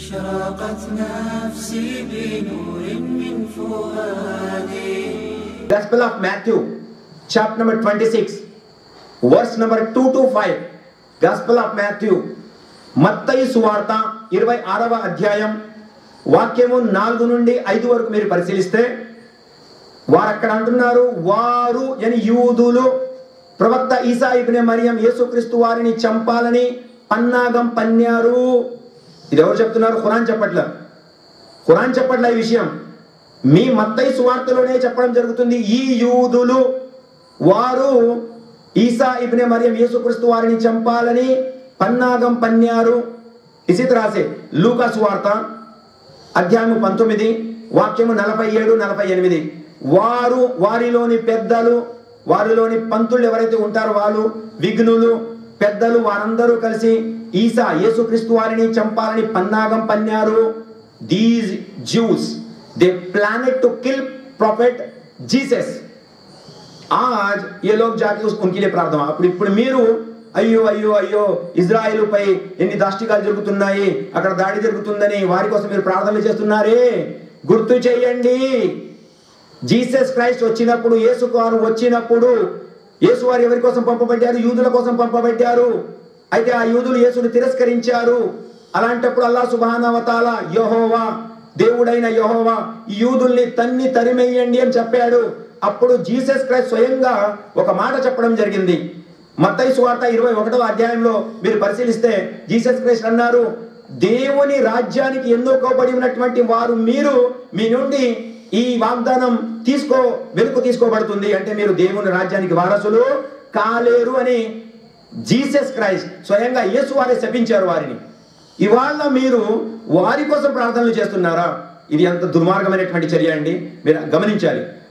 أشرقت نفسي بنور من فؤادي Gospel of Matthew, chapter number 26, verse number 2 to 5. Gospel of Matthew, మత్తయి సువార్త ఇరవై ఆరవ అధ్యాయం వాక్యము నాలుగు నుండి ఐదు వరకు మీరు పరిశీలిస్తే వారు అక్కడ అంటున్నారు వారు అని యూదులు ప్రవక్త ఈసా ఇబ్నే మరియం యేసుక్రీస్తు వారిని చంపాలని పన్నాగం పన్నారు ఇది ఎవరు చెప్తున్నారు ఖురాన్ చెప్పట్ల ఖురాన్ చెప్పట్ల ఈ విషయం మీ మత్తయి సువార్తలోనే చెప్పడం జరుగుతుంది ఈ యూదులు వారు ఈసా ఇబ్నే మరియం యేసుక్రీస్తు వారిని చంపాలని పన్నాగం పన్నారు ఇసిత్ రాసే లూకా సువార్త అధ్యాయము పంతొమ్మిది వాక్యము నలభై ఏడు నలభై ఎనిమిది వారు వారిలోని పెద్దలు వారిలోని పంతులు ఎవరైతే ఉంటారో వాళ్ళు విఘ్నులు పెద్దలు వారందరూ కలిసి ఈసా యేసుక్రీస్తు వారిని చంపాలని పన్నాగం పన్నారు these Jews they planned to kill prophet Jesus आज ये लोग जाके उस उनके लिए प्रार्थना అప్పుడు ఇప్పుడు మీరు అయ్యో అయ్యో అయ్యో ఇజ్రాయిల్ పై ఎన్ని దాష్టికాలు జరుగుతున్నాయి అక్కడ దాడి జరుగుతుందని వారి కోసం మీరు ప్రార్థనలు చేస్తున్నారే గుర్తు చేయండి జీసస్ క్రైస్ట్ వచ్చినప్పుడు యేసు వారు వచ్చినప్పుడు యేసు వారు ఎవరి కోసం పంపబడ్డారు యూదుల కోసం పంపబడ్డారు అయితే ఆ యూదులు యేసుని తిరస్కరించారు అలాంటప్పుడు అల్లా సుబానవతాల యహోవా దేవుడైన యహోవా ఈ యూదుల్ని తన్ని తరిమేయండి అని చెప్పాడు అప్పుడు జీసస్ క్రైస్ట్ స్వయంగా ఒక మాట చెప్పడం జరిగింది మత్తయి సువార్త ఇరవై ఒకటవ అధ్యాయంలో మీరు పరిశీలిస్తే జీసస్ క్రైస్ట్ అన్నారు దేవుని రాజ్యానికి ఎన్నుకోబడి ఉన్నటువంటి వారు మీరు మీ నుండి ఈ వాగ్దానం తీసుకో వెనుక తీసుకోబడుతుంది అంటే మీరు దేవుని రాజ్యానికి వారసులు కాలేరు అని జీసస్ క్రైస్ట్ స్వయంగా యేసు వారే శపించారు వారిని ఇవాళ మీరు వారి కోసం ప్రార్థనలు చేస్తున్నారా ఇది ఎంత దుర్మార్గమైనటువంటి చర్య అండి మీరు గమనించాలి